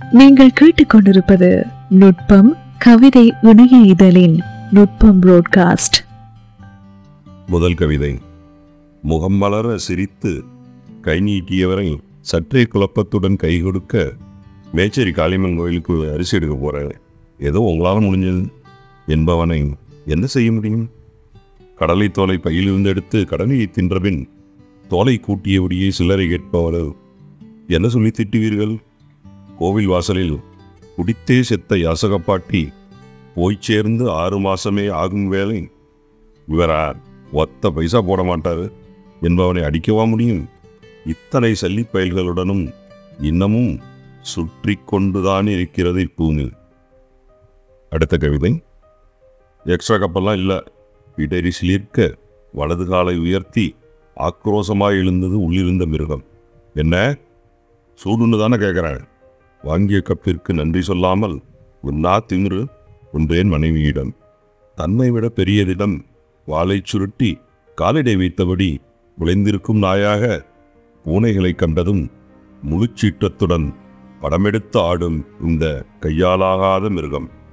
நீங்கள் கேட்டுக்கொண்டிருப்பது நுட்பம் கவிதை இணைய இதழின் நுட்பம் புரோட்காஸ்ட் முதல் கவிதை முகம் மலர சிரித்து கை நீட்டியவரை சற்றே குழப்பத்துடன் கை கொடுக்க மேச்சேரி காளியம்மன் கோயிலுக்கு அரிசி எடுக்க போகிறேன் ஏதோ உங்களால் முடிஞ்சது என்பவனை என்ன செய்ய முடியும் கடலை தோலை பையிலிருந்து எடுத்து கடலையை தின்றபின் தோலை கூட்டியபடியே சில்லறை கேட்பவர் என்ன சொல்லி திட்டுவீர்கள் கோவில் வாசலில் குடித்தே செத்த யாசகப்பாட்டி போய் சேர்ந்து ஆறு மாசமே ஆகும் வேலை இவரா ஒத்த பைசா போட மாட்டாரு என்பவனை அடிக்கவா முடியும் இத்தனை சல்லிப் பயல்களுடனும் இன்னமும் சுற்றி கொண்டுதான் இருக்கிறது இப்பூமில் அடுத்த கவிதை எக்ஸ்ட்ரா கப்பெல்லாம் இல்லை இடறி சிலிர்க்க வலது காலை உயர்த்தி ஆக்ரோசமாய் எழுந்தது உள்ளிருந்த மிருகம் என்ன சூடுன்னு தானே கேட்குறேன் வாங்கிய கப்பிற்கு நன்றி சொல்லாமல் உன்னா திமிரு ஒன்றேன் மனைவியிடம் தன்னை விட பெரியதிடம் வாளைச் சுருட்டி காலடை வைத்தபடி விளைந்திருக்கும் நாயாக பூனைகளை கண்டதும் முழுச்சீற்றத்துடன் படமெடுத்து ஆடும் இந்த கையாலாகாத மிருகம்